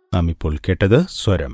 നാം ഇപ്പോൾ കേട്ടത് സ്വരം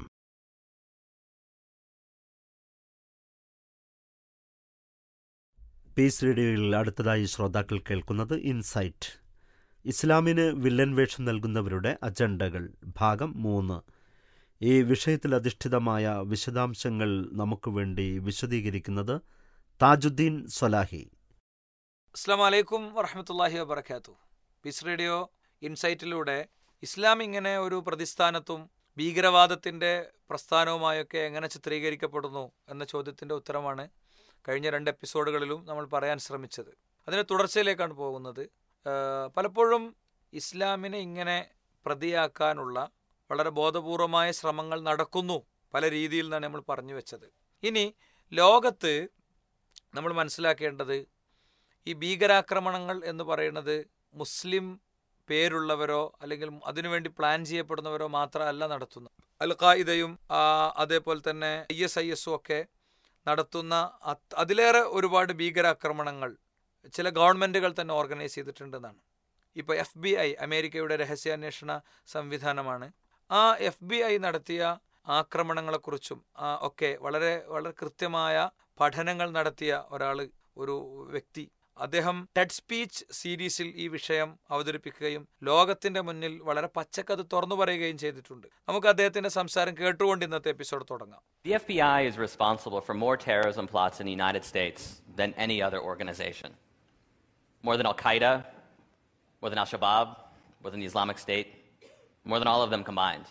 പീസ് റേഡിയോയിൽ അടുത്തതായി ശ്രോതാക്കൾ കേൾക്കുന്നത് ഇൻസൈറ്റ് ഇസ്ലാമിന് വില്ലൻ വേഷം നൽകുന്നവരുടെ അജണ്ടകൾ ഭാഗം മൂന്ന് ഈ വിഷയത്തിൽ അധിഷ്ഠിതമായ വിശദാംശങ്ങൾ നമുക്ക് വേണ്ടി വിശദീകരിക്കുന്നത് താജുദ്ദീൻ സൊലാഹി അസ്സാം വലൈക്കും വറഹമത്തല്ലാഹി വബർക്കാത്തു പീസ് റേഡിയോ ഇൻസൈറ്റിലൂടെ ഇസ്ലാം ഇങ്ങനെ ഒരു പ്രതിസ്ഥാനത്തും ഭീകരവാദത്തിൻ്റെ പ്രസ്ഥാനവുമായൊക്കെ എങ്ങനെ ചിത്രീകരിക്കപ്പെടുന്നു എന്ന ചോദ്യത്തിൻ്റെ ഉത്തരമാണ് കഴിഞ്ഞ രണ്ട് എപ്പിസോഡുകളിലും നമ്മൾ പറയാൻ ശ്രമിച്ചത് അതിൻ്റെ തുടർച്ചയിലേക്കാണ് പോകുന്നത് ഏഹ് പലപ്പോഴും ഇസ്ലാമിനെ ഇങ്ങനെ പ്രതിയാക്കാനുള്ള വളരെ ബോധപൂർവമായ ശ്രമങ്ങൾ നടക്കുന്നു പല രീതിയിൽ നിന്നാണ് നമ്മൾ പറഞ്ഞു വെച്ചത് ഇനി ലോകത്ത് നമ്മൾ മനസ്സിലാക്കേണ്ടത് ഈ ഭീകരാക്രമണങ്ങൾ എന്ന് പറയുന്നത് മുസ്ലിം പേരുള്ളവരോ അല്ലെങ്കിൽ അതിനുവേണ്ടി പ്ലാൻ ചെയ്യപ്പെടുന്നവരോ മാത്രമല്ല നടത്തുന്നത് അൽ ഖായിദയും ആ, അതേപോലെ തന്നെ ഐ എസ് ഐ എസും ഒക്കെ നടത്തുന്ന അത് അതിലേറെ ഒരുപാട് ഭീകരാക്രമണങ്ങൾ ചില ഗവൺമെൻറ്റുകൾ തന്നെ ഓർഗനൈസ് ചെയ്തിട്ടുണ്ടെന്നാണ് ഇപ്പോൾ എഫ് ബി ഐ അമേരിക്കയുടെ രഹസ്യാന്വേഷണ സംവിധാനമാണ് ആ എഫ് ബി ഐ നടത്തിയ ആക്രമണങ്ങളെക്കുറിച്ചും ആ, ഒക്കെ വളരെ വളരെ കൃത്യമായ പഠനങ്ങൾ നടത്തിയ ഒരാൾ ഒരു വ്യക്തി അദ്ദേഹം ടെഡ് സ്പീച്ച് സീരീസിൽ ഈ വിഷയം അവതരിപ്പിക്കുകയും ലോകത്തിന്റെ മുന്നിൽ വളരെ പച്ചക്കത് തുറന്നു പറയുകയും ചെയ്തിട്ടുണ്ട് നമുക്ക് അദ്ദേഹത്തിന്റെ സംസാരം കേട്ടുകൊണ്ട് ഇന്നത്തെ എപ്പിസോഡ് തുടങ്ങാം The FBI is responsible for more terrorism plots in the United States than any other organization. More than Al Qaeda, more than Al Shabaab, more than the Islamic State, more than all of them combined.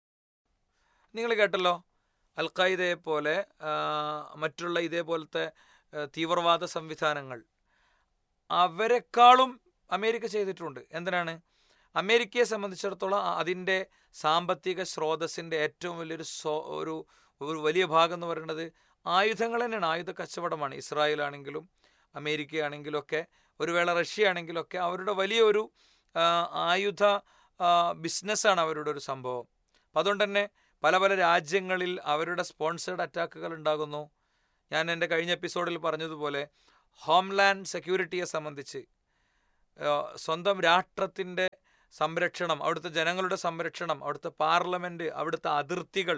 നിങ്ങൾ കേട്ടല്ലോ അൽ ഖായിദയെ പോലെ ആ, മറ്റുള്ള ഇതേപോലത്തെ ആ, തീവ്രവാദ സംവിധാനങ്ങൾ അവരെക്കാളും America ചെയ്തിട്ടുണ്ട് എന്തിനാണ് അമേരിക്കയെ സംബന്ധിച്ചിടത്തോളം അ- അതിൻ്റെ സാമ്പത്തിക സ്രോതസ്സിൻ്റെ ഏറ്റവും വലിയൊരു സ്വ ഒരു ഒരു വലിയ ഭാഗം എന്ന് പറയുന്നത് ആയുധങ്ങൾ തന്നെയാണ് ആയുധ കച്ചവടമാണ് ഇസ്രായേൽ ആണെങ്കിലും അമേരിക്ക ആണെങ്കിലും ഒക്കെ ഒരു വേള റഷ്യ ആണെങ്കിലും ഒക്കെ അവരുടെ വലിയൊരു ആ, ആയുധ ബിസിനസ്സാണ് അവരുടെ ഒരു സംഭവം അപ്പം അതുകൊണ്ട് തന്നെ പല പല രാജ്യങ്ങളിൽ അവരുടെ സ്പോൺസേഡ് അറ്റാക്കുകൾ ഉണ്ടാകുന്നു ഞാൻ എൻ്റെ കഴിഞ്ഞ എപ്പിസോഡിൽ പറഞ്ഞതുപോലെ ഹോംലാൻഡ് സെക്യൂരിറ്റിയെ സംബന്ധിച്ച് ആ, സ്വന്തം രാഷ്ട്രത്തിൻ്റെ സംരക്ഷണം അവിടുത്തെ ജനങ്ങളുടെ സംരക്ഷണം അവിടുത്തെ പാർലമെൻറ്റ് അവിടുത്തെ അതിർത്തികൾ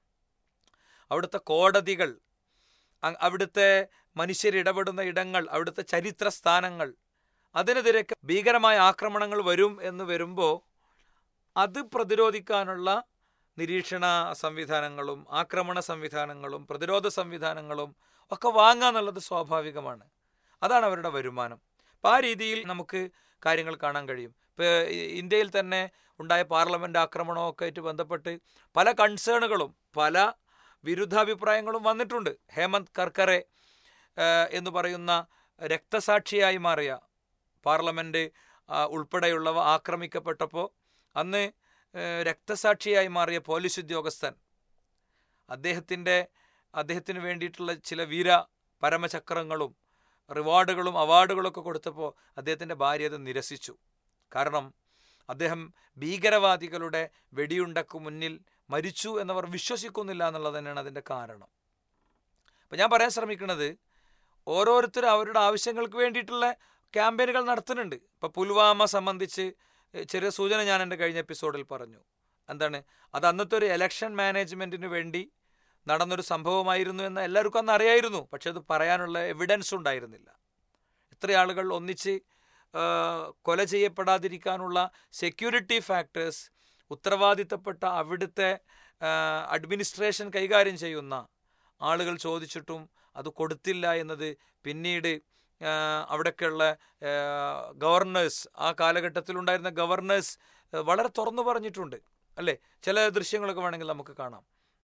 അവിടുത്തെ കോടതികൾ അ- അവിടുത്തെ മനുഷ്യരിടപെടുന്ന ഇടങ്ങൾ അവിടുത്തെ ചരിത്ര സ്ഥാനങ്ങൾ അതിനെതിരൊക്കെ ഭീകരമായ ആക്രമണങ്ങൾ വരും എന്ന് വരുമ്പോൾ അത് പ്രതിരോധിക്കാനുള്ള നിരീക്ഷണ സംവിധാനങ്ങളും ആക്രമണ സംവിധാനങ്ങളും പ്രതിരോധ സംവിധാനങ്ങളും ഒക്കെ വാങ്ങുക എന്നുള്ളത് സ്വാഭാവികമാണ് അതാണ് അവരുടെ വരുമാനം അപ്പം ആ രീതിയിൽ നമുക്ക് കാര്യങ്ങൾ കാണാൻ കഴിയും ഇപ്പോൾ ഇന്ത്യയിൽ തന്നെ ഉണ്ടായ പാർലമെൻറ്റ് ആക്രമണമൊക്കെ ആയിട്ട് ബന്ധപ്പെട്ട് പല കൺസേണുകളും പല വിരുദ്ധാഭിപ്രായങ്ങളും വന്നിട്ടുണ്ട് ഹേമന്ത് കർക്കറെ ഏഹ്, എന്ന് പറയുന്ന രക്തസാക്ഷിയായി മാറിയ പാർലമെൻറ്റ് ആ, ഉൾപ്പെടെയുള്ളവ ആക്രമിക്കപ്പെട്ടപ്പോൾ അന്ന് ഏഹ്, രക്തസാക്ഷിയായി മാറിയ പോലീസ് ഉദ്യോഗസ്ഥൻ അദ്ദേഹത്തിൻ്റെ അദ്ദേഹത്തിന് വേണ്ടിയിട്ടുള്ള ചില വീര പരമചക്രങ്ങളും റിവാർഡുകളും അവാർഡുകളൊക്കെ കൊടുത്തപ്പോൾ അദ്ദേഹത്തിൻ്റെ ഭാര്യ അത് നിരസിച്ചു കാരണം അദ്ദേഹം ഭീകരവാദികളുടെ വെടിയുണ്ടക്ക് മുന്നിൽ മരിച്ചു എന്നവർ വിശ്വസിക്കുന്നില്ല എന്നുള്ളത് തന്നെയാണ് അതിൻ്റെ കാരണം അപ്പം ഞാൻ പറയാൻ ശ്രമിക്കുന്നത് ഓരോരുത്തരും അവരുടെ ആവശ്യങ്ങൾക്ക് വേണ്ടിയിട്ടുള്ള ക്യാമ്പയിനുകൾ നടത്തുന്നുണ്ട് ഇപ്പോൾ പുൽവാമ സംബന്ധിച്ച് എഹ്, ചെറിയ സൂചന ഞാൻ എൻ്റെ കഴിഞ്ഞ എപ്പിസോഡിൽ പറഞ്ഞു എന്താണ് അത് അന്നത്തെ ഒരു എലക്ഷൻ മാനേജ്മെൻറ്റിന് വേണ്ടി നടന്നൊരു സംഭവമായിരുന്നു എന്ന് എല്ലാവർക്കും അന്ന് അറിയായിരുന്നു പക്ഷെ അത് പറയാനുള്ള എവിഡൻസ് ഉണ്ടായിരുന്നില്ല എത്ര ആളുകൾ ഒന്നിച്ച് ആ, കൊല ചെയ്യപ്പെടാതിരിക്കാനുള്ള സെക്യൂരിറ്റി ഫാക്ടേഴ്സ് ഉത്തരവാദിത്തപ്പെട്ട അവിടുത്തെ അഡ്മിനിസ്ട്രേഷൻ കൈകാര്യം ചെയ്യുന്ന ആളുകൾ ചോദിച്ചിട്ടും അത് കൊടുത്തില്ല എന്നത് പിന്നീട് ആ, അവിടെയൊക്കെയുള്ള ഗവർണേഴ്സ് ആ കാലഘട്ടത്തിലുണ്ടായിരുന്ന ഗവർണേഴ്സ് വളരെ തുറന്നു പറഞ്ഞിട്ടുണ്ട് അല്ലേ ചില ദൃശ്യങ്ങളൊക്കെ വേണമെങ്കിൽ നമുക്ക് കാണാം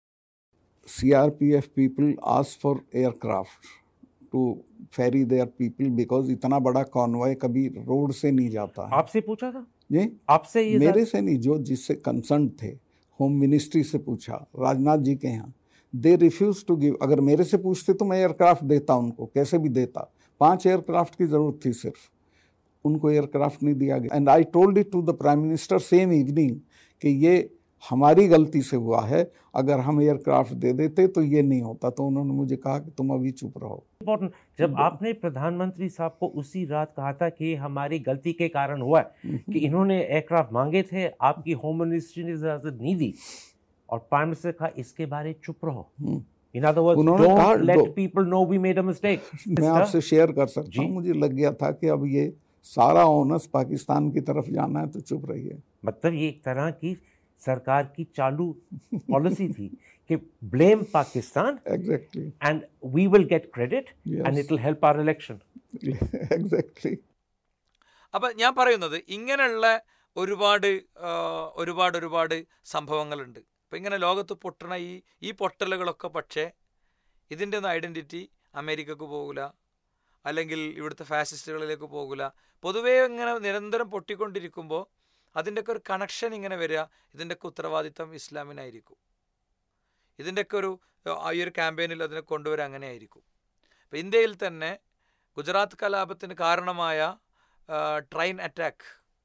CRPF people ask for aircraft to ferry their people because इतना बड़ा कॉन्वॉय कभी रोड से नहीं जाता है आपसे पूछा था जी आपसे ये मेरे ज़्यादा- से नहीं जो जिससे कंसर्न थे होम मिनिस्ट्री से पूछा राजनाथ जी के यहाँ दे रिफ्यूज टू गिव अगर मेरे से पूछते तो मैं एयरक्राफ्ट देता उनको कैसे भी देता पांच एयरक्राफ्ट की जरूरत थी सिर्फ उनको एयरक्राफ्ट नहीं दिया गया and I told it to the prime minister same evening कि ये हमारी गलती से हुआ है अगर हम एयरक्राफ्ट दे देते तो ये नहीं होता तो उन्होंने मुझे कहा कि तुम अभी चुप रहो इम्पोर्टेंट जब आपने प्रधानमंत्री साहब को उसी रात कहा था कि ये हमारी गलती के कारण हुआ है कि इन्होंने एयरक्राफ्ट मांगे थे आपकी होम मिनिस्ट्री ने इजाजत नहीं दी और प्राइम मिनिस्टर कहा इसके बारे चुप रहो इन अदर वर्ड्स उन्होंने कहा, डोंट लेट दो- people know we made a mistake मैं आपसे शेयर कर सकता जी। हूँ मुझे लग गया था कि अब ये सारा ओनस पाकिस्तान की तरफ जाना है तो चुप रहिए मतलब ये एक तरह की सरकार की चालू पॉलिसी थी कि blame Pakistan exactly and we will get credit and Yes. it will help our election. Exactly അപ്പം ഞാൻ പറയുന്നത് ഇങ്ങനെയുള്ള ഒരുപാട് ആ, ഒരുപാട് ഒരുപാട് സംഭവങ്ങളുണ്ട് അപ്പം ഇങ്ങനെ ലോകത്ത് പൊട്ടണ ഈ ഈ പൊട്ടലുകളൊക്കെ പക്ഷേ ഇതിൻ്റെ ഒന്നും ഐഡൻറ്റിറ്റി അമേരിക്കക്ക് പോകില്ല അല്ലെങ്കിൽ ഇവിടുത്തെ ഫാസിസ്റ്റുകളിലേക്ക് പോകില്ല പൊതുവേ ഇങ്ങനെ നിരന്തരം പൊട്ടിക്കൊണ്ടിരിക്കുമ്പോൾ അതിൻ്റെയൊക്കെ ഒരു കണക്ഷൻ ഇങ്ങനെ വരിക ഇതിൻ്റെയൊക്കെ ഉത്തരവാദിത്തം ഇസ്ലാമിനായിരിക്കും ഇതിൻ്റെയൊക്കെ ഒരു ആ ഈ ഒരു ക്യാമ്പയിനിൽ അതിനെ കൊണ്ടുവരാൻ അങ്ങനെ ആയിരിക്കും അപ്പം ഇന്ത്യയിൽ തന്നെ ഗുജറാത്ത് കലാപത്തിന് കാരണമായ ആ, ട്രെയിൻ അറ്റാക്ക്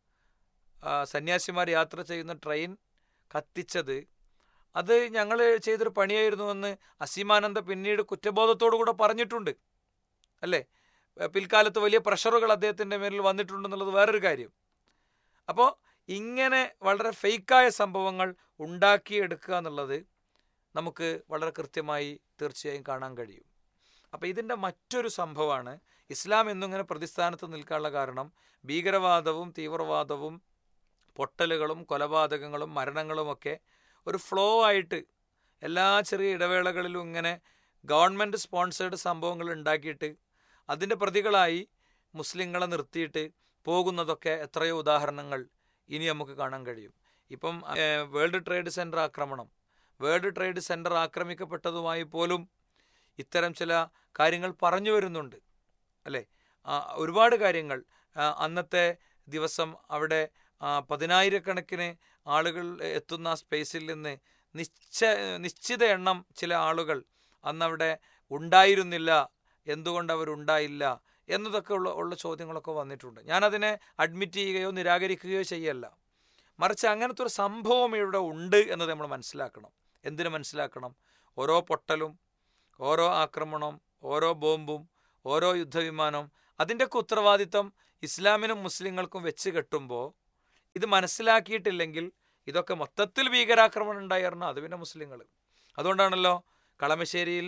ആ, സന്യാസിമാർ യാത്ര ചെയ്യുന്ന ട്രെയിൻ കത്തിച്ചത് അത് ഞങ്ങൾ ചെയ്തൊരു പണിയായിരുന്നുവെന്ന് അസീമാനന്ദ പിന്നീട് കുറ്റബോധത്തോടു കൂടെ പറഞ്ഞിട്ടുണ്ട് അല്ലേ ഏ, പിൽക്കാലത്ത് വലിയ പ്രഷറുകൾ അദ്ദേഹത്തിൻ്റെ മേലിൽ വന്നിട്ടുണ്ടെന്നുള്ളത് വേറൊരു കാര്യം അപ്പോൾ ഇങ്ങനെ വളരെ ഫേക്കായ സംഭവങ്ങൾ ഉണ്ടാക്കിയെടുക്കുക എന്നുള്ളത് നമുക്ക് വളരെ കൃത്യമായി തീർച്ചയായും കാണാൻ കഴിയും അപ്പോൾ ഇതിൻ്റെ മറ്റൊരു സംഭവമാണ് ഇസ്ലാം എന്നിങ്ങനെ പ്രതിസ്ഥാനത്ത് നിൽക്കാനുള്ള കാരണം ഭീകരവാദവും തീവ്രവാദവും പൊട്ടലുകളും കൊലപാതകങ്ങളും മരണങ്ങളുമൊക്കെ ഒരു ഫ്ലോ ആയിട്ട് എല്ലാ ചെറിയ ഇടവേളകളിലും ഇങ്ങനെ ഗവൺമെൻറ് സ്പോൺസേഡ് സംഭവങ്ങൾ ഉണ്ടാക്കിയിട്ട് അതിൻ്റെ പ്രതികളായി മുസ്ലിങ്ങളെ നിർത്തിയിട്ട് പോകുന്നതൊക്കെ എത്രയോ ഉദാഹരണങ്ങൾ ഇനി നമുക്ക് കാണാൻ കഴിയും ഇപ്പം ഏഹ്, വേൾഡ് ട്രേഡ് സെൻറ്റർ ആക്രമണം വേൾഡ് ട്രേഡ് സെൻറ്റർ ആക്രമിക്കപ്പെട്ടതുമായി പോലും ഇത്തരം ചില കാര്യങ്ങൾ പറഞ്ഞു വരുന്നുണ്ട് അല്ലേ ആ, ഒരുപാട് കാര്യങ്ങൾ ആ, അന്നത്തെ ദിവസം അവിടെ ആ, പതിനായിരക്കണക്കിന് ആളുകൾ എത്തുന്ന ആ സ്പേസിൽ നിന്ന് നിശ്ച നിശ്ചിത എണ്ണം ചില ആളുകൾ അന്നവിടെ ഉണ്ടായിരുന്നില്ല എന്തുകൊണ്ട് അവരുണ്ടായില്ല എന്നതൊക്കെ ഉള്ള ഉള്ള ചോദ്യങ്ങളൊക്കെ വന്നിട്ടുണ്ട് ഞാനതിനെ അഡ്മിറ്റ് ചെയ്യുകയോ നിരാകരിക്കുകയോ ചെയ്യല്ല മറിച്ച് അങ്ങനത്തെ ഒരു സംഭവം ഇവിടെ ഉണ്ട് എന്നത് നമ്മൾ മനസ്സിലാക്കണം എന്തിനു മനസ്സിലാക്കണം ഓരോ പൊട്ടലും ഓരോ ആക്രമണവും ഓരോ ബോംബും ഓരോ യുദ്ധവിമാനവും അതിൻ്റെയൊക്കെ ഉത്തരവാദിത്തം ഇസ്ലാമിനും മുസ്ലിങ്ങൾക്കും വെച്ച് കെട്ടുമ്പോൾ ഇത് മനസ്സിലാക്കിയിട്ടില്ലെങ്കിൽ ഇതൊക്കെ മൊത്തത്തിൽ ഭീകരാക്രമണം ഉണ്ടായിരുന്നു അത് പിന്നെ മുസ്ലിങ്ങൾ അതുകൊണ്ടാണല്ലോ കളമശ്ശേരിയിൽ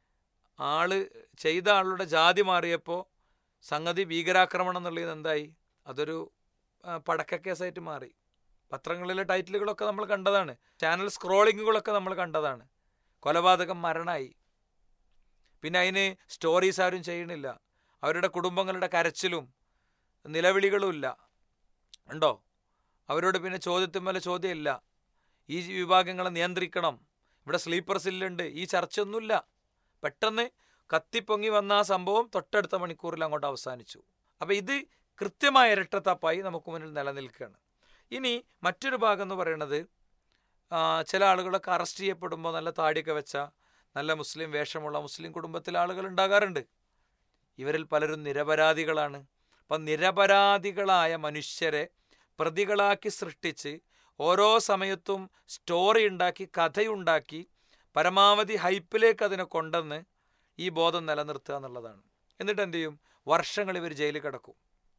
ആള് ചെയ്ത ആളുടെ ജാതി മാറിയപ്പോൾ സംഗതി ഭീകരാക്രമണം എന്നുള്ളത് എന്തായി അതൊരു ആ, പടക്കക്കേസായിട്ട് മാറി പത്രങ്ങളിലെ ടൈറ്റിലുകളൊക്കെ നമ്മൾ കണ്ടതാണ് ചാനൽ സ്ക്രോളിങ്ങുകളൊക്കെ നമ്മൾ കണ്ടതാണ് കൊലപാതകം മരണമായി പിന്നെ അതിന് സ്റ്റോറീസ് ആരും ചെയ്യണില്ല അവരുടെ കുടുംബങ്ങളുടെ കരച്ചിലും നിലവിളികളും ഇല്ല ഉണ്ടോ അവരോട് പിന്നെ ചോദ്യത്തിന്മേലെ ചോദ്യമില്ല ഈ വിഭാഗങ്ങളെ നിയന്ത്രിക്കണം ഇവിടെ സ്ലീപ്പർ സില്ലുണ്ട് ഈ ചർച്ചയൊന്നുമില്ല പെട്ടെന്ന് കത്തിപ്പൊങ്ങി വന്ന ആ സംഭവം തൊട്ടടുത്ത മണിക്കൂറിൽ അങ്ങോട്ട് അവസാനിച്ചു അപ്പോൾ ഇത് കൃത്യമായ ഇരട്ടത്താപ്പായി നമുക്ക് മുന്നിൽ നിലനിൽക്കുകയാണ് ഇനി മറ്റൊരു ഭാഗം എന്ന് പറയുന്നത് ആ, ചില ആളുകളൊക്കെ അറസ്റ്റ് ചെയ്യപ്പെടുമ്പോൾ നല്ല താടിയൊക്കെ വെച്ച നല്ല മുസ്ലിം വേഷമുള്ള മുസ്ലിം കുടുംബത്തിലെ ആളുകൾ ഉണ്ടാകാറുണ്ട് ഇവരിൽ പലരും നിരപരാധികളാണ് അപ്പം നിരപരാധികളായ മനുഷ്യരെ പ്രതികളാക്കി സൃഷ്ടിച്ച് ഓരോ സമയത്തും സ്റ്റോറി ഉണ്ടാക്കി കഥയുണ്ടാക്കി പരമാവധി ഹൈപ്പിലേക്ക് അതിനെ കൊണ്ടുവന്ന് ഈ ബോധം നിലനിർത്തുക എന്നുള്ളതാണ് എന്നിട്ട് എന്ത് ചെയ്യും വർഷങ്ങൾ ഇവർ ജയിലിൽ കിടക്കും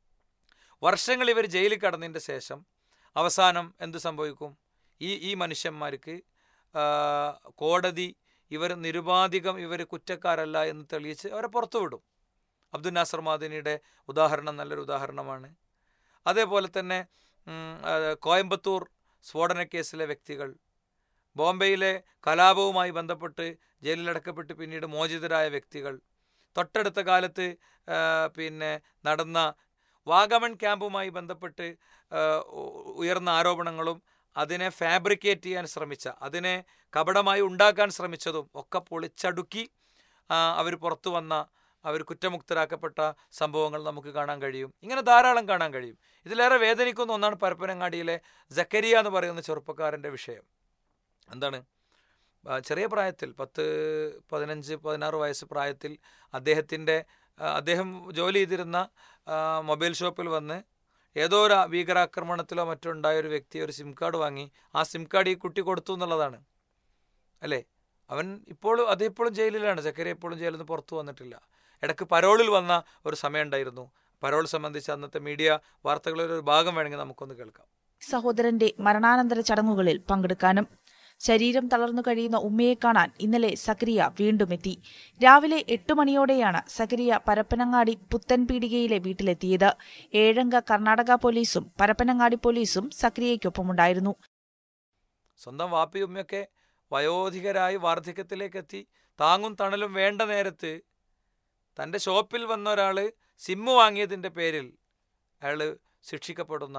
വർഷങ്ങൾ ഇവർ ജയിലിൽ കടന്നതിൻ്റെ ശേഷം അവസാനം എന്ത് സംഭവിക്കും ഈ ഈ മനുഷ്യന്മാർക്ക് ആ, കോടതി ഇവർ നിരുപാധികം ഇവർ കുറ്റക്കാരല്ല എന്ന് തെളിയിച്ച് അവരെ പുറത്തു വിടും അബ്ദുൽ നാസർ മാദിനിയുടെ ഉദാഹരണം നല്ലൊരു ഉദാഹരണമാണ് അതേപോലെ തന്നെ ഉം, ആ, കോയമ്പത്തൂർ സ്ഫോടന കേസിലെ വ്യക്തികൾ ബോംബെയിലെ കലാപവുമായി ബന്ധപ്പെട്ട് ജയിലിലടക്കപ്പെട്ട് പിന്നീട് മോചിതരായ വ്യക്തികൾ തൊട്ടടുത്ത കാലത്ത് ആ, പിന്നെ നടന്ന വാഗമൺ ക്യാമ്പുമായി ബന്ധപ്പെട്ട് ആ, ഉ- ഉയർന്ന ആരോപണങ്ങളും അതിനെ ഫാബ്രിക്കേറ്റ് ചെയ്യാൻ ശ്രമിച്ച അതിനെ കപടമായി ഉണ്ടാക്കാൻ ശ്രമിച്ചതും ഒക്കെ പൊളിച്ചടുക്കി അവർ പുറത്തു വന്ന അവർ കുറ്റമുക്തരാക്കപ്പെട്ട സംഭവങ്ങൾ നമുക്ക് കാണാൻ കഴിയും ഇങ്ങനെ ധാരാളം കാണാൻ കഴിയും ഇതിലേറെ വേദനിക്കുന്ന ഒന്നാണ് പരപ്പനങ്ങാടിയിലെ ജക്കരിയ എന്ന് പറയുന്ന ചെറുപ്പക്കാരൻ്റെ വിഷയം എന്താണ് ആ, ചെറിയ പ്രായത്തിൽ പത്ത് പതിനഞ്ച് പതിനാറ് വയസ്സ് പ്രായത്തിൽ അദ്ദേഹത്തിൻ്റെ ആ, അദ്ദേഹം ജോലി ചെയ്തിരുന്ന ആ, മൊബൈൽ ഷോപ്പിൽ വന്ന് ഏതോ ഒരു ഭീകരാക്രമണത്തിലോ മറ്റോ ഉണ്ടായ ഒരു വ്യക്തി ഒരു സിം കാർഡ് വാങ്ങി ആ സിം കാർഡ് ഈ കുട്ടി കൊടുത്തു എന്നുള്ളതാണ് അല്ലേ അവൻ ഇപ്പോഴും അത് ഇപ്പോഴും ജയിലിലാണ് ചക്കര ഇപ്പോഴും ജയിലിൽ നിന്ന് പുറത്തു വന്നിട്ടില്ല ഇടയ്ക്ക് പരോളിൽ വന്ന ഒരു സമയം ഉണ്ടായിരുന്നു പരോൾ സംബന്ധിച്ച് അന്നത്തെ മീഡിയ വാർത്തകളിൽ ഒരു ഭാഗം വേണമെങ്കിൽ നമുക്കൊന്ന് കേൾക്കാം സഹോദരന്റെ മരണാനന്തര ചടങ്ങുകളിൽ പങ്കെടുക്കാനും ശരീരം തളർന്നു കഴിയുന്ന ഉമ്മയെ കാണാൻ ഇന്നലെ സക്രിയ വീണ്ടും എത്തി രാവിലെ എട്ട് മണിയോടെയാണ് സക്രിയ പരപ്പനങ്ങാടി പുത്തൻപീടികയിലെ വീട്ടിലെത്തിയത് ഏഴംഗ കർണാടക പോലീസും പരപ്പനങ്ങാടി പോലീസും സക്രിയയ്ക്കൊപ്പമുണ്ടായിരുന്നു സ്വന്തം വാപ്പയും ഉമ്മയൊക്കെ വയോധികരായി വാർദ്ധക്യത്തിലേക്ക് എത്തി താങ്ങും തണലും വേണ്ട നേരത്ത് തൻ്റെ ഷോപ്പിൽ വന്ന ഒരാൾ സിമ്മ് വാങ്ങിയതിൻ്റെ പേരിൽ അയാൾ ശിക്ഷിക്കപ്പെടുന്ന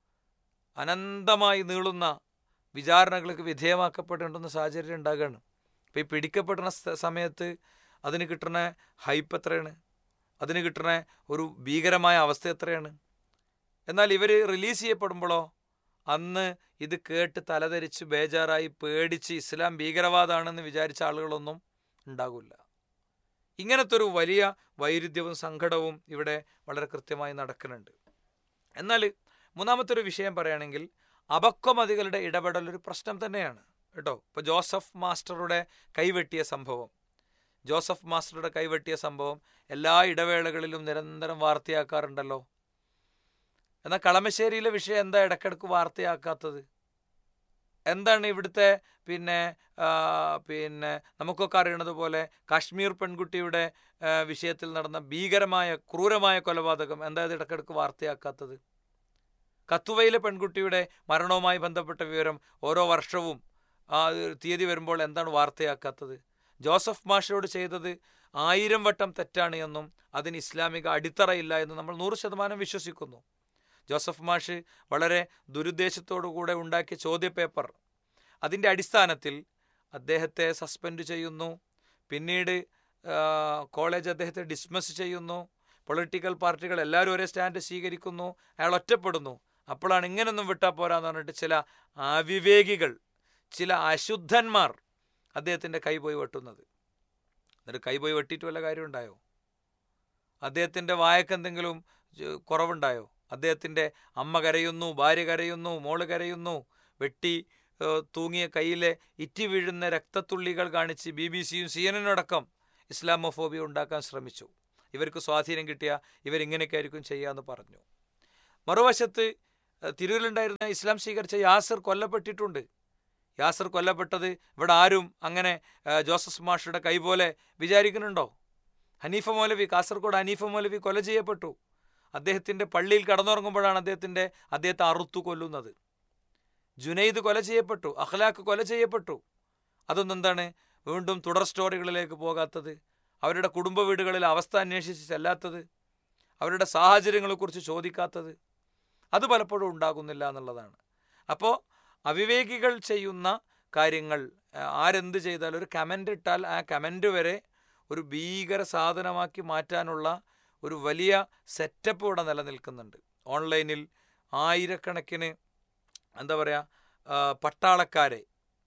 അനന്തമായി നീളുന്ന വിചാരണകൾക്ക് വിധേയമാക്കപ്പെടേണ്ടുന്ന സാഹചര്യം ഉണ്ടാകുകയാണ് അപ്പോൾ ഈ പിടിക്കപ്പെടുന്ന സ്ഥ- സമയത്ത് അതിന് കിട്ടുന്ന ഹൈപ്പ് എത്രയാണ് അതിന് കിട്ടുന്ന ഒരു ഭീകരമായ അവസ്ഥ എത്രയാണ് എന്നാൽ ഇവർ റിലീസ് ചെയ്യപ്പെടുമ്പോഴോ അന്ന് ഇത് കേട്ട് തലധരിച്ച് ബേജാറായി പേടിച്ച് ഇസ്ലാം ഭീകരവാദമാണെന്ന് വിചാരിച്ച ആളുകളൊന്നും ഉണ്ടാകില്ല ഇങ്ങനത്തെ ഒരു വലിയ വൈരുദ്ധ്യവും സങ്കടവും ഇവിടെ വളരെ കൃത്യമായി നടക്കുന്നുണ്ട് എന്നാൽ മൂന്നാമത്തെ ഒരു വിഷയം പറയുകയാണെങ്കിൽ അപക്വമതികളുടെ ഇടപെടൽ ഒരു പ്രശ്നം തന്നെയാണ് കേട്ടോ ഇപ്പോൾ ജോസഫ് മാസ്റ്ററുടെ കൈവെട്ടിയ സംഭവം ജോസഫ് മാസ്റ്ററുടെ കൈവെട്ടിയ സംഭവം എല്ലാ ഇടവേളകളിലും നിരന്തരം വാർത്തയാക്കാറുണ്ടല്ലോ എന്നാൽ കളമശ്ശേരിയിലെ വിഷയം എന്താ ഇടക്കിടക്ക് വാർത്തയാക്കാത്തത് എന്താണ് ഇവിടുത്തെ പിന്നെ ആ, പിന്നെ നമുക്കൊക്കെ അറിയണത് പോലെ കാശ്മീർ പെൺകുട്ടിയുടെ ആ, വിഷയത്തിൽ നടന്ന ഭീകരമായ ക്രൂരമായ കൊലപാതകം എന്താ ഇത് ഇടക്കിടക്ക് വാർത്തയാക്കാത്തത് കത്തുവയിലെ പെൺകുട്ടിയുടെ മരണവുമായി ബന്ധപ്പെട്ട വിവരം ഓരോ വർഷവും ആ തീയതി വരുമ്പോൾ എന്താണ് വാർത്തയാക്കാത്തത് ജോസഫ് മാഷയോട് ചെയ്തത് ആയിരം വട്ടം തെറ്റാണ് എന്നും അതിന് ഇസ്ലാമിക അടിത്തറയില്ല എന്നും നമ്മൾ നൂറ് ശതമാനം വിശ്വസിക്കുന്നു ജോസഫ് മാഷ് വളരെ ദുരുദ്ദേശത്തോടുകൂടെ ഉണ്ടാക്കിയ ചോദ്യപേപ്പർ അതിൻ്റെ അടിസ്ഥാനത്തിൽ അദ്ദേഹത്തെ സസ്പെൻഡ് ചെയ്യുന്നു പിന്നീട് ആ, കോളേജ് അദ്ദേഹത്തെ ഡിസ്മിസ് ചെയ്യുന്നു പൊളിറ്റിക്കൽ പാർട്ടികൾ എല്ലാവരും ഒരേ സ്റ്റാൻഡ് സ്വീകരിക്കുന്നു അയാൾ ഒറ്റപ്പെടുന്നു അപ്പോഴാണ് ഇങ്ങനൊന്നും വിട്ടാൽ പോരാന്ന് പറഞ്ഞിട്ട് ചില അവിവേകികൾ ചില അശുദ്ധന്മാർ അദ്ദേഹത്തിൻ്റെ കൈ പോയി വെട്ടുന്നത് എന്നിട്ട് കൈ പോയി വെട്ടിയിട്ട് വല്ല കാര്യം ഉണ്ടായോ അദ്ദേഹത്തിൻ്റെ വായക്ക് എന്തെങ്കിലും ജ- കുറവുണ്ടായോ അദ്ദേഹത്തിൻ്റെ അമ്മ കരയുന്നു ഭാര്യ കരയുന്നു മോള് കരയുന്നു വെട്ടി ഏഹ്, തൂങ്ങിയ കയ്യിലെ ഇറ്റി വീഴുന്ന രക്തത്തുള്ളികൾ കാണിച്ച് ബി ബി സിയും സി എൻ അടക്കം ഇസ്ലാമോഫോബിയ ഉണ്ടാക്കാൻ ശ്രമിച്ചു ഇവർക്ക് സ്വാധീനം കിട്ടിയ ഇവരിങ്ങനെയൊക്കെ ആയിരിക്കും ചെയ്യാമെന്ന് പറഞ്ഞു മറുവശത്ത് ഏഹ്, തിരൂരിലുണ്ടായിരുന്ന ഇസ്ലാം സ്വീകരിച്ച യാസിർ കൊല്ലപ്പെട്ടിട്ടുണ്ട് യാസിർ കൊല്ലപ്പെട്ടത് ഇവിടെ ആരും അങ്ങനെ ഏഹ്, ജോസഫ് മാഷയുടെ കൈ പോലെ വിചാരിക്കുന്നുണ്ടോ ഹനീഫ മൗലവി കാസർഗോഡ് ഹനീഫ മൗലവി കൊല ചെയ്യപ്പെട്ടു അദ്ദേഹത്തിൻ്റെ പള്ളിയിൽ കടന്നുറങ്ങുമ്പോഴാണ് അദ്ദേഹത്തിൻ്റെ അദ്ദേഹത്തെ അറുത്തു കൊല്ലുന്നത് ജുനൈദ് കൊല ചെയ്യപ്പെട്ടു അഖ്ലാഖ് കൊല ചെയ്യപ്പെട്ടു അതൊന്നും എന്താണ് വീണ്ടും തുടർ സ്റ്റോറികളിലേക്ക് പോകാത്തത് അവരുടെ കുടുംബ വീടുകളിലെ അവസ്ഥ അന്വേഷിച്ച് ചെല്ലാത്തത് അവരുടെ സാഹചര്യങ്ങളെക്കുറിച്ച് ചോദിക്കാത്തത് അത് പലപ്പോഴും ഉണ്ടാകുന്നില്ല എന്നുള്ളതാണ് അപ്പോൾ അവിവേകികൾ ചെയ്യുന്ന കാര്യങ്ങൾ ആ, ആരെന്ത് ചെയ്താലും ഒരു കമൻ്റ് ഇട്ടാൽ ആ കമൻ്റ് വരെ ഒരു ഭീകര സാധനമാക്കി മാറ്റാനുള്ള ഒരു വലിയ സെറ്റപ്പ് ഇവിടെ നിലനിൽക്കുന്നുണ്ട് ഓൺലൈനിൽ ആയിരക്കണക്കിന് എന്താ പറയുക പട്ടാളക്കാരെ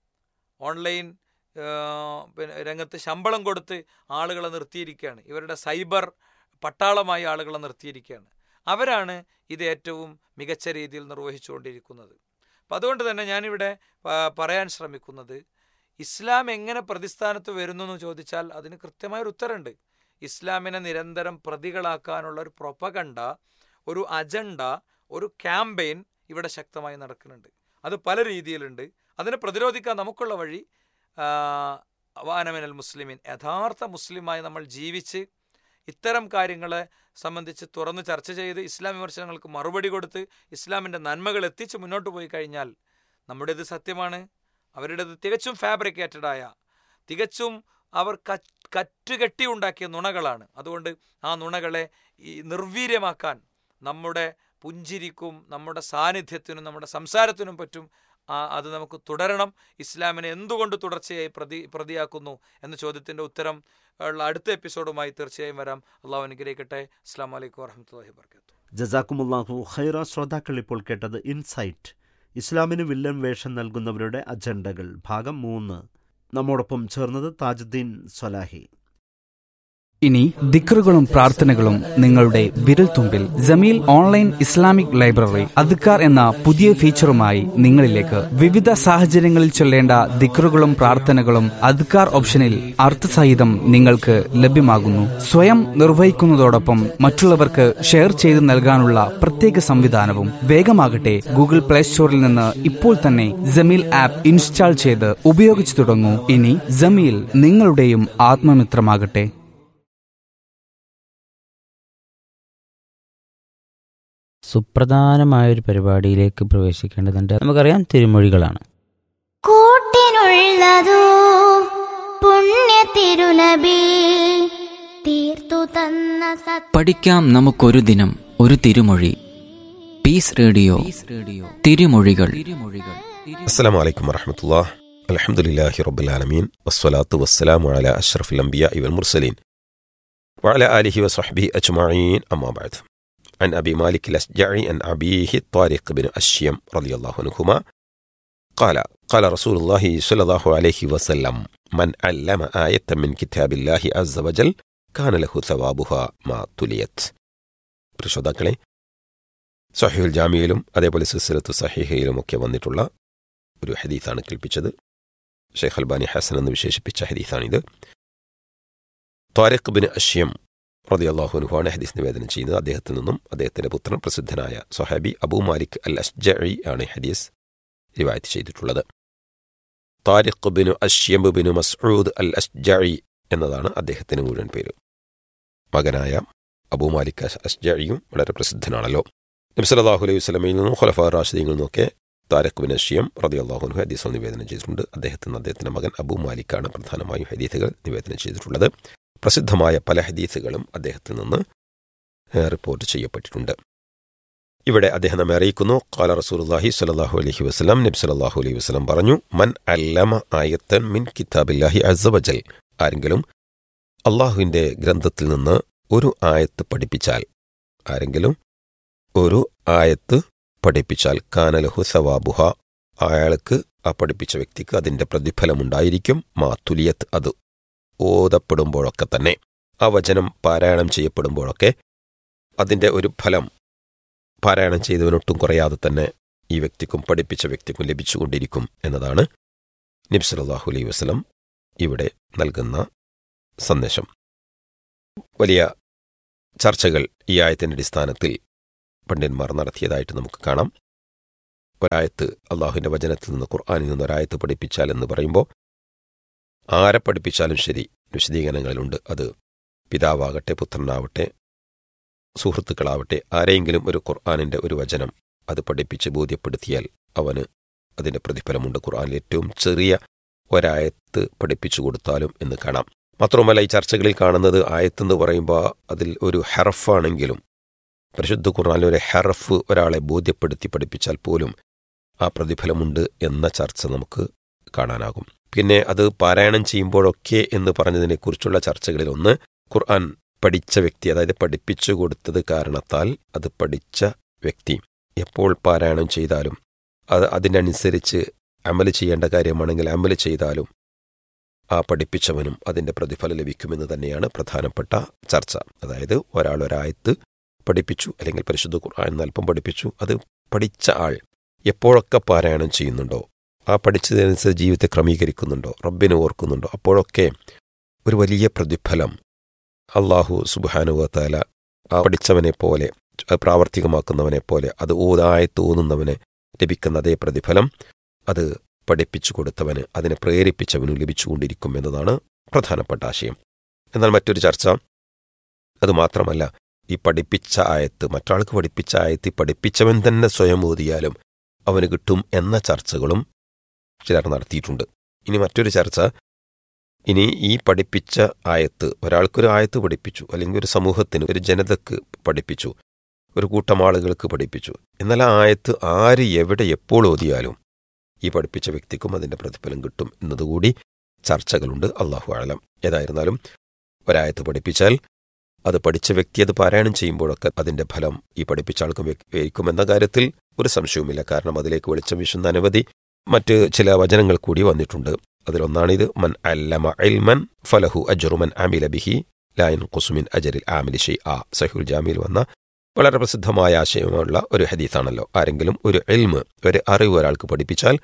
ഓൺലൈൻ ആ, പിന്നെ രംഗത്ത് ശമ്പളം കൊടുത്ത് ആളുകളെ നിർത്തിയിരിക്കുകയാണ് ഇവരുടെ സൈബർ പട്ടാളമായി ആളുകളെ നിർത്തിയിരിക്കുകയാണ് അവരാണ് ഇത് ഏറ്റവും മികച്ച രീതിയിൽ നിർവഹിച്ചുകൊണ്ടിരിക്കുന്നത് അപ്പം അതുകൊണ്ട് തന്നെ ഞാനിവിടെ പ- പറയാൻ ശ്രമിക്കുന്നത് ഇസ്ലാം എങ്ങനെ പ്രതിസ്ഥാനത്ത് വരുന്നു എന്ന് ചോദിച്ചാൽ അതിന് കൃത്യമായൊരു ഉത്തരമുണ്ട് ഇസ്ലാമിനെ നിരന്തരം പ്രതികളാക്കാനുള്ള ഒരു പ്രൊപ്പകണ്ട ഒരു അജണ്ട ഒരു ക്യാമ്പയിൻ ഇവിടെ ശക്തമായി നടക്കുന്നുണ്ട് അത് പല രീതിയിലുണ്ട് അതിനെ പ്രതിരോധിക്കാൻ നമുക്കുള്ള വഴി ആ, വാനമിനൽ മുസ്ലിമിൻ യഥാർത്ഥ മുസ്ലിമായി നമ്മൾ ജീവിച്ച് ഇത്തരം കാര്യങ്ങളെ സംബന്ധിച്ച് തുറന്ന് ചർച്ച ചെയ്ത് ഇസ്ലാം വിമർശനങ്ങൾക്ക് മറുപടി കൊടുത്ത് ഇസ്ലാമിൻ്റെ നന്മകൾ എത്തിച്ച് മുന്നോട്ട് പോയി കഴിഞ്ഞാൽ നമ്മുടേത് സത്യമാണ് അവരുടേത് തികച്ചും ഫാബ്രിക്കേറ്റഡ് ആയ തികച്ചും അവർ കറ്റ് കറ്റുകെട്ടി ഉണ്ടാക്കിയ നുണകളാണ് അതുകൊണ്ട് ആ നുണകളെ ഈ നിർവീര്യമാക്കാൻ നമ്മുടെ പുഞ്ചിരിക്കും നമ്മുടെ സാന്നിധ്യത്തിനും നമ്മുടെ സംസാരത്തിനും പറ്റും ആ അത് നമുക്ക് തുടരണം ഇസ്ലാമിനെ എന്തുകൊണ്ട് തുടർച്ചയായി പ്രതി പ്രതിയാക്കുന്നു എന്ന ചോദ്യത്തിൻ്റെ ഉത്തരം ഉള്ള അടുത്ത എപ്പിസോഡുമായി തീർച്ചയായും വരാം അള്ളാഹു അനുഗ്രഹിക്കട്ടെ അസ്സാം വലൈക്കും വാഹമത്തല്ലാഹി വർക്കാത്തു ജസാക്കുമുല്ലാഹു ഖൈറ ശ്രോതാക്കൾ ഇപ്പോൾ കേട്ടത് ഇൻസൈറ്റ് ഇസ്ലാമിന് വില്ലൻ വേഷം നൽകുന്നവരുടെ അജണ്ടകൾ ഭാഗം മൂന്ന് നമ്മോടൊപ്പം ചേർന്നത് താജുദ്ദീൻ സ്വലാഹി ഇനി ദിക്റുകളും പ്രാർത്ഥനകളും നിങ്ങളുടെ വിരൽത്തുമ്പിൽ ജമീൽ ഓൺലൈൻ ഇസ്ലാമിക് ലൈബ്രറി അദ്ക്കാർ എന്ന പുതിയ ഫീച്ചറുമായി നിങ്ങളിലേക്ക് വിവിധ സാഹചര്യങ്ങളിൽ ചൊല്ലേണ്ട ദിക്റുകളും പ്രാർത്ഥനകളും അദ്ക്കാർ ഓപ്ഷനിൽ അർത്ഥസഹിതം നിങ്ങൾക്ക് ലഭ്യമാകുന്നു സ്വയം നിർവഹിക്കുന്നതോടൊപ്പം മറ്റുള്ളവർക്ക് ഷെയർ ചെയ്ത് നൽകാനുള്ള പ്രത്യേക സംവിധാനവും വേഗമാകട്ടെ ഗൂഗിൾ പ്ലേ സ്റ്റോറിൽ നിന്ന് ഇപ്പോൾ തന്നെ ജമീൽ ആപ്പ് ഇൻസ്റ്റാൾ ചെയ്ത് ഉപയോഗിച്ചു തുടങ്ങൂ ഇനി ജമീൽ നിങ്ങളുടെയും ആത്മമിത്രമാകട്ടെ സുപ്രധാനമായ ഒരു പരിപാടിയിലേക്ക് പ്രവേശിക്കേണ്ടതുണ്ട് നമുക്കറിയാം തിരുമൊഴികളാണ് കൂട്ടിനുള്ളതോ പുണ്യ തിരുനബി തീർത്തു തന്ന സത് പഠിക്കാം നമുക്കൊരു ദിനം ഒരു തിരുമൊഴി പീസ് റേഡിയോ തിരുമൊഴികൾ السلام عليكم ورحمة الله الحمد لله رب العالمين والصلاة والسلام على أشرف الأنبياء والمرسلين وعلى آله وصحبه أجمعين أما بعد عن أبي مالك الأشجعي عن أبيه طارق بن أشيم رضي الله عنهما قال قال رسول الله صلى الله عليه وسلم من علم آية من كتاب الله عز وجل كان له ثوابها ما تليت പ്രശോതാക്കളെ സഹിഹുൽ ജാമിയിലും അതേപോലെ സിസിലത്ത് സഹിഹയിലും ഒക്കെ വന്നിട്ടുള്ള ഒരു ഹദീസാണ് കേൾപ്പിച്ചത് ഷെയ്ഖ് അൽബാനി ഹസൻ എന്ന് വിശേഷിപ്പിച്ച ഹദീസാണിത് ത്വാരിഖ് ബിൻ അഷ്യം റതി അള്ളാഹുനുഹാണ് ഹദീസ് നിവേദനം ചെയ്യുന്നത് അദ്ദേഹത്തിൽ നിന്നും അദ്ദേഹത്തിന്റെ പുത്രൻ പ്രസിദ്ധനായ സൊഹാബി അബൂ മാലിക് അൽ അഷ്ജഇ ആണ് ഹദീസ് റിവായത്ത് ചെയ്തിട്ടുള്ളത് താരിഖ് ബിനു അഷ്യം ബിനു മസ്ഊദ് അൽ അഷ്ജഇ എന്നതാണ് അദ്ദേഹത്തിന് മുഴുവൻ പേര് മകനായ അബൂ മാലിക് അഷ്ജഇയും വളരെ പ്രസിദ്ധനാണല്ലോ നബ്സലാഹു അലൈഹി വസ്ലമയിൽ നിന്നും ഖുലഫ റാഷിദീങ്ങളിൽ നിന്നൊക്കെ താരഖ് ബിൻ അഷിയം റതി അള്ളാഹുനു ഹദീസ് നിവേദനം ചെയ്തിട്ടുണ്ട് അദ്ദേഹത്തിന് അദ്ദേഹത്തിന്റെ മകൻ അബൂ മാലിക്കാണ് പ്രധാനമായും ഹദീസുകൾ നിവേദനം ചെയ്തിട്ടുള്ളത് പ്രസിദ്ധമായ പല ഹദീസുകളും അദ്ദേഹത്തിൽ നിന്ന് റിപ്പോർട്ട് ചെയ്യപ്പെട്ടിട്ടുണ്ട് ഇവിടെ അദ്ദേഹം നമ്മെ അറിയിക്കുന്നു കാല റസൂലുല്ലാഹി സ്വല്ലല്ലാഹു അലൈഹി വസല്ലം നബി സല്ലല്ലാഹു അലൈഹി വസല്ലം പറഞ്ഞു മൻ അല്ലമ ആയത്തൻ മിൻ കിതാബില്ലാഹി അസ്സവജൽ ആരെങ്കിലും അള്ളാഹുവിന്റെ ഗ്രന്ഥത്തിൽ നിന്ന് ഒരു ആയത്ത് പഠിപ്പിച്ചാൽ ആരെങ്കിലും ഒരു ആയത്ത് പഠിപ്പിച്ചാൽ കാനലഹു സവാബുഹ അയാൾക്ക് ആ പഠിപ്പിച്ച വ്യക്തിക്ക് അതിന്റെ പ്രതിഫലമുണ്ടായിരിക്കും മാ തുലിയത്ത് അത് ഓതപ്പെടുമ്പോഴൊക്കെ തന്നെ ആ വചനം പാരായണം ചെയ്യപ്പെടുമ്പോഴൊക്കെ അതിന്റെ ഒരു ഫലം പാരായണം ചെയ്തവനൊട്ടും കുറയാതെ തന്നെ ഈ വ്യക്തിക്കും പഠിപ്പിച്ച വ്യക്തിക്കും ലഭിച്ചുകൊണ്ടിരിക്കും എന്നതാണ് നബ്സലാഹു അലൈഹി വസ്ലം ഇവിടെ നൽകുന്ന സന്ദേശം വലിയ ചർച്ചകൾ ഈ ആയത്തിന്റെ അടിസ്ഥാനത്തിൽ പണ്ഡിതന്മാർ നടത്തിയതായിട്ട് നമുക്ക് കാണാം ഒരായത്ത് അള്ളാഹുവിന്റെ വചനത്തിൽ നിന്ന് ഖുർആാനിൽ നിന്ന് ഒരായത്ത് പഠിപ്പിച്ചാൽ എന്ന് പറയുമ്പോൾ ആരെ പഠിപ്പിച്ചാലും ശരി വിശദീകരണങ്ങളിലുണ്ട് അത് പിതാവാകട്ടെ പുത്രനാവട്ടെ സുഹൃത്തുക്കളാവട്ടെ ആരെയെങ്കിലും ഒരു ഖുർആാനിന്റെ ഒരു വചനം അത് പഠിപ്പിച്ച് ബോധ്യപ്പെടുത്തിയാൽ അവന് അതിന്റെ പ്രതിഫലമുണ്ട് ഖുർആാനിൽ ഏറ്റവും ചെറിയ ഒരായത്ത് പഠിപ്പിച്ചു കൊടുത്താലും എന്ന് കാണാം മാത്രവുമല്ല ഈ ചർച്ചകളിൽ കാണുന്നത് ആയത്തെന്ന് പറയുമ്പോൾ അതിൽ ഒരു ഹെറഫാണെങ്കിലും പരിശുദ്ധ ഖുർആാനിൽ ഒരു ഹെറഫ് ഒരാളെ ബോധ്യപ്പെടുത്തി പഠിപ്പിച്ചാൽ പോലും ആ പ്രതിഫലമുണ്ട് എന്ന ചർച്ച നമുക്ക് കാണാനാകും പിന്നെ അത് പാരായണം ചെയ്യുമ്പോഴൊക്കെ എന്ന് പറഞ്ഞതിനെക്കുറിച്ചുള്ള ചർച്ചകളിൽ ഒന്ന് ഖുർആൻ പഠിച്ച വ്യക്തി അതായത് പഠിപ്പിച്ചു കൊടുത്തത് കാരണത്താൽ അത് പഠിച്ച വ്യക്തി എപ്പോൾ പാരായണം ചെയ്താലും അത് അതിനനുസരിച്ച് അമല് ചെയ്യേണ്ട കാര്യമാണെങ്കിൽ അമല് ചെയ്താലും ആ പഠിപ്പിച്ചവനും അതിന്റെ പ്രതിഫലം ലഭിക്കുമെന്ന് തന്നെയാണ് പ്രധാനപ്പെട്ട ചർച്ച അതായത് ഒരാൾ ഒരായത്ത് പഠിപ്പിച്ചു അല്ലെങ്കിൽ പരിശുദ്ധ ഖുർആൻ അല്പം പഠിപ്പിച്ചു അത് പഠിച്ച ആൾ എപ്പോഴൊക്കെ പാരായണം ചെയ്യുന്നുണ്ടോ ആ പഠിച്ചതനുസരിച്ച് ജീവിതത്തെ ക്രമീകരിക്കുന്നുണ്ടോ റബ്ബിനെ ഓർക്കുന്നുണ്ടോ അപ്പോഴൊക്കെ ഒരു വലിയ പ്രതിഫലം അള്ളാഹു സുബാനുവത്താല ആ പഠിച്ചവനെ പോലെ പ്രാവർത്തികമാക്കുന്നവനെ പോലെ അത് ഊതായത്ത് ഊന്നുന്നവനെ ലഭിക്കുന്ന അതേ പ്രതിഫലം അത് പഠിപ്പിച്ചു കൊടുത്തവന് അതിനെ പ്രേരിപ്പിച്ചവനും ലഭിച്ചുകൊണ്ടിരിക്കും എന്നതാണ് പ്രധാനപ്പെട്ട ആശയം എന്നാൽ മറ്റൊരു ചർച്ച അതുമാത്രമല്ല ഈ പഠിപ്പിച്ച ആയത്ത് മറ്റാൾക്ക് പഠിപ്പിച്ച ആയത്ത് ഈ പഠിപ്പിച്ചവൻ തന്നെ സ്വയം ഓതിയാലും അവന് കിട്ടും എന്ന ചർച്ചകളും ചിലർ നടത്തിയിട്ടുണ്ട് ഇനി മറ്റൊരു ചർച്ച ഇനി ഈ പഠിപ്പിച്ച ആയത്ത് ഒരാൾക്കൊരു ആയത്ത് പഠിപ്പിച്ചു അല്ലെങ്കിൽ ഒരു സമൂഹത്തിന് ഒരു ജനതക്ക് പഠിപ്പിച്ചു ഒരു കൂട്ടം ആളുകൾക്ക് പഠിപ്പിച്ചു എന്നാൽ ആ ആയത്ത് ആര് എവിടെ എപ്പോൾ ഓതിയാലും ഈ പഠിപ്പിച്ച വ്യക്തിക്കും അതിന്റെ പ്രതിഫലം കിട്ടും എന്നതുകൂടി ചർച്ചകളുണ്ട് അള്ളാഹു ആലം ഏതായിരുന്നാലും ഒരായത്ത് പഠിപ്പിച്ചാൽ അത് പഠിച്ച വ്യക്തി അത് പാരായണം ചെയ്യുമ്പോഴൊക്കെ അതിന്റെ ഫലം ഈ പഠിപ്പിച്ച ആൾക്കും വയ്ക്കുമെന്ന കാര്യത്തിൽ ഒരു സംശയവുമില്ല കാരണം അതിലേക്ക് വെളിച്ചം വീശുന്ന അനവധി മറ്റ് ചില വചനങ്ങൾ കൂടി വന്നിട്ടുണ്ട് അതിലൊന്നാണിത് മൻ അല്ലമ ഇൽമൻ ഫലഹു അജറുമൻ അമില ബിഹി ലായൻ കുസുമിൻ അജരിൽ ആമിലി ഷെയ് ആ സഹുൽ ജാമിയിൽ വന്ന വളരെ പ്രസിദ്ധമായ ആശയമുള്ള ഒരു ഹദീസാണല്ലോ ആരെങ്കിലും ഒരു എൽമ് ഒരു അറിവ് ഒരാൾക്ക് പഠിപ്പിച്ചാൽ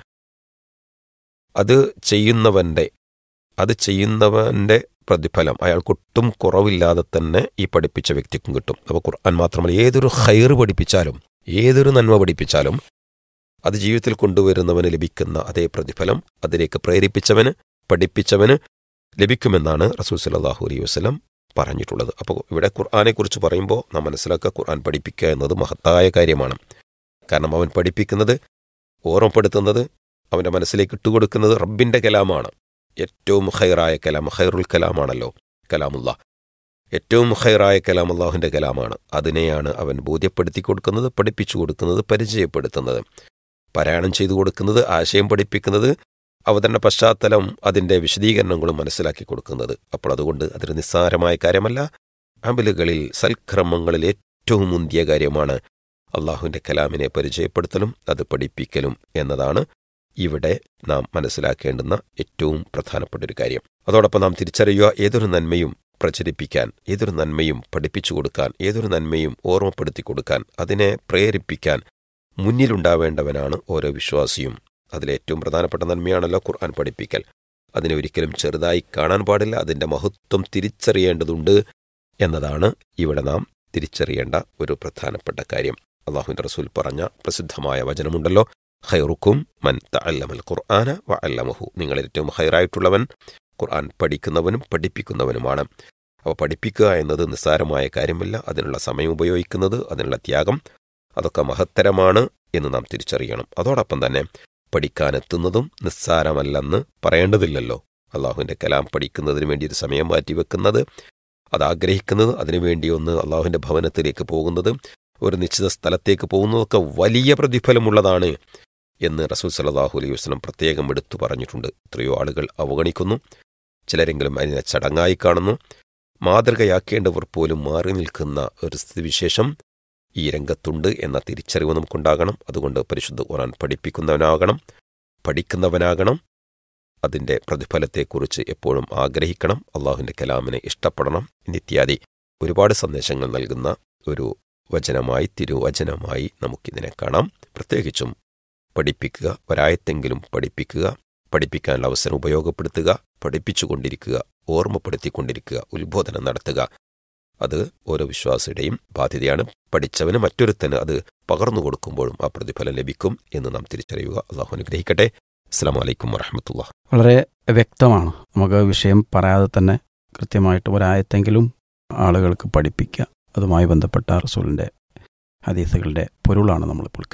അത് ചെയ്യുന്നവന്റെ അത് ചെയ്യുന്നവന്റെ പ്രതിഫലം അയാൾക്കൊട്ടും കുറവില്ലാതെ തന്നെ ഈ പഠിപ്പിച്ച വ്യക്തിക്കും കിട്ടും അപ്പോൾ ഖുർആൻ മാത്രമല്ല ഏതൊരു ഹൈർ പഠിപ്പിച്ചാലും ഏതൊരു നന്മ പഠിപ്പിച്ചാലും അത് ജീവിതത്തിൽ കൊണ്ടുവരുന്നവന് ലഭിക്കുന്ന അതേ പ്രതിഫലം അതിലേക്ക് പ്രേരിപ്പിച്ചവന് പഠിപ്പിച്ചവന് ലഭിക്കുമെന്നാണ് റസൂൽ സലാഹു അലൈഹി വസ്ലം പറഞ്ഞിട്ടുള്ളത് അപ്പോൾ ഇവിടെ ഖുർആാനെക്കുറിച്ച് പറയുമ്പോൾ നാം മനസ്സിലാക്കുക ഖുർആൻ പഠിപ്പിക്കുക എന്നത് മഹത്തായ കാര്യമാണ് കാരണം അവൻ പഠിപ്പിക്കുന്നത് ഓർമ്മപ്പെടുത്തുന്നത് അവൻ്റെ മനസ്സിലേക്ക് ഇട്ടുകൊടുക്കുന്നത് റബ്ബിൻ്റെ കലാമാണ് ഏറ്റവും ഹൈറായ കലാം ഹൈറുൽ കലാമാണല്ലോ കലാമുള്ള ഏറ്റവും ഹൈറായ കലാം അള്ളാഹുവിൻ്റെ കലാമാണ് അതിനെയാണ് അവൻ ബോധ്യപ്പെടുത്തി കൊടുക്കുന്നത് പഠിപ്പിച്ചു കൊടുക്കുന്നത് പരിചയപ്പെടുത്തുന്നത് പാരായണം ചെയ്തു കൊടുക്കുന്നത് ആശയം പഠിപ്പിക്കുന്നത് അവതരണ പശ്ചാത്തലം അതിൻ്റെ വിശദീകരണങ്ങളും മനസ്സിലാക്കി കൊടുക്കുന്നത് അപ്പോൾ അതുകൊണ്ട് അതൊരു നിസ്സാരമായ കാര്യമല്ല അമലുകളിൽ സൽക്രമങ്ങളിൽ ഏറ്റവും മുന്തിയ കാര്യമാണ് അള്ളാഹുവിൻ്റെ കലാമിനെ പരിചയപ്പെടുത്തലും അത് പഠിപ്പിക്കലും എന്നതാണ് ഇവിടെ നാം മനസ്സിലാക്കേണ്ടുന്ന ഏറ്റവും പ്രധാനപ്പെട്ട ഒരു കാര്യം അതോടൊപ്പം നാം തിരിച്ചറിയുക ഏതൊരു നന്മയും പ്രചരിപ്പിക്കാൻ ഏതൊരു നന്മയും പഠിപ്പിച്ചു കൊടുക്കാൻ ഏതൊരു നന്മയും ഓർമ്മപ്പെടുത്തി കൊടുക്കാൻ അതിനെ പ്രേരിപ്പിക്കാൻ മുന്നിലുണ്ടാവേണ്ടവനാണ് ഓരോ വിശ്വാസിയും അതിലേറ്റവും പ്രധാനപ്പെട്ട നന്മയാണല്ലോ ഖുർആൻ പഠിപ്പിക്കൽ അതിനെ ഒരിക്കലും ചെറുതായി കാണാൻ പാടില്ല അതിൻ്റെ മഹത്വം തിരിച്ചറിയേണ്ടതുണ്ട് എന്നതാണ് ഇവിടെ നാം തിരിച്ചറിയേണ്ട ഒരു പ്രധാനപ്പെട്ട കാര്യം അള്ളാഹുവിൻ്റെ റസൂൽ പറഞ്ഞ പ്രസിദ്ധമായ വചനമുണ്ടല്ലോ ഖൈറുക്കും മൻ തഅല്ലമൽ ഖുർആന വ അല്ലമഹു നിങ്ങളിൽ ഏറ്റവും ഹൈറായിട്ടുള്ളവൻ ഖുർആൻ പഠിക്കുന്നവനും പഠിപ്പിക്കുന്നവനുമാണ് അപ്പോൾ പഠിപ്പിക്കുക എന്നത് നിസ്സാരമായ കാര്യമല്ല അതിനുള്ള സമയം ഉപയോഗിക്കുന്നത് അതിനുള്ള ത്യാഗം അതൊക്കെ മഹത്തരമാണ് എന്ന് നാം തിരിച്ചറിയണം അതോടൊപ്പം തന്നെ പഠിക്കാനെത്തുന്നതും നിസ്സാരമല്ലെന്ന് പറയേണ്ടതില്ലല്ലോ അള്ളാഹുവിൻ്റെ കലാം പഠിക്കുന്നതിന് വേണ്ടി ഒരു സമയം മാറ്റിവെക്കുന്നത് അത് ആഗ്രഹിക്കുന്നത് അതിനുവേണ്ടി ഒന്ന് അള്ളാഹുവിൻ്റെ ഭവനത്തിലേക്ക് പോകുന്നത് ഒരു നിശ്ചിത സ്ഥലത്തേക്ക് പോകുന്നതൊക്കെ വലിയ പ്രതിഫലമുള്ളതാണ് എന്ന് റസൂൽ സലാഹു അലൈഹി വസ്ലം പ്രത്യേകം എടുത്തു പറഞ്ഞിട്ടുണ്ട് എത്രയോ ആളുകൾ അവഗണിക്കുന്നു ചിലരെങ്കിലും അതിനെ ചടങ്ങായി കാണുന്നു മാതൃകയാക്കേണ്ടവർ പോലും മാറി നിൽക്കുന്ന ഒരു സ്ഥിതിവിശേഷം ഈ രംഗത്തുണ്ട് എന്ന തിരിച്ചറിവ് നമുക്കുണ്ടാകണം അതുകൊണ്ട് പരിശുദ്ധ ഖുറാൻ പഠിപ്പിക്കുന്നവനാകണം പഠിക്കുന്നവനാകണം അതിൻ്റെ പ്രതിഫലത്തെക്കുറിച്ച് എപ്പോഴും ആഗ്രഹിക്കണം അള്ളാഹുവിൻ്റെ കലാമിനെ ഇഷ്ടപ്പെടണം എന്നിത്യാദി ഒരുപാട് സന്ദേശങ്ങൾ നൽകുന്ന ഒരു വചനമായി തിരുവചനമായി നമുക്കിതിനെ കാണാം പ്രത്യേകിച്ചും പഠിപ്പിക്കുക ഒരായത്തെങ്കിലും പഠിപ്പിക്കുക പഠിപ്പിക്കാനുള്ള അവസരം ഉപയോഗപ്പെടുത്തുക പഠിപ്പിച്ചുകൊണ്ടിരിക്കുക ഓർമ്മപ്പെടുത്തിക്കൊണ്ടിരിക്കുക ഉത്ബോധനം നടത്തുക അത് ഓരോ വിശ്വാസിയുടെയും ബാധ്യതയാണ് പഠിച്ചവന് മറ്റൊരുത്തന് അത് പകർന്നു കൊടുക്കുമ്പോഴും ആ പ്രതിഫലം ലഭിക്കും എന്ന് നാം തിരിച്ചറിയുക അള്ളാഹു അനുഗ്രഹിക്കട്ടെ അസ്സാം വലൈക്കും വറഹമത്തുള്ള വളരെ വ്യക്തമാണ് നമുക്ക് വിഷയം പറയാതെ തന്നെ കൃത്യമായിട്ട് ഒരായത്തെങ്കിലും ആളുകൾക്ക് പഠിപ്പിക്കുക അതുമായി ബന്ധപ്പെട്ട റസൂലിൻ്റെ ഹദീസുകളുടെ പൊരുളാണ് നമ്മളിപ്പോൾ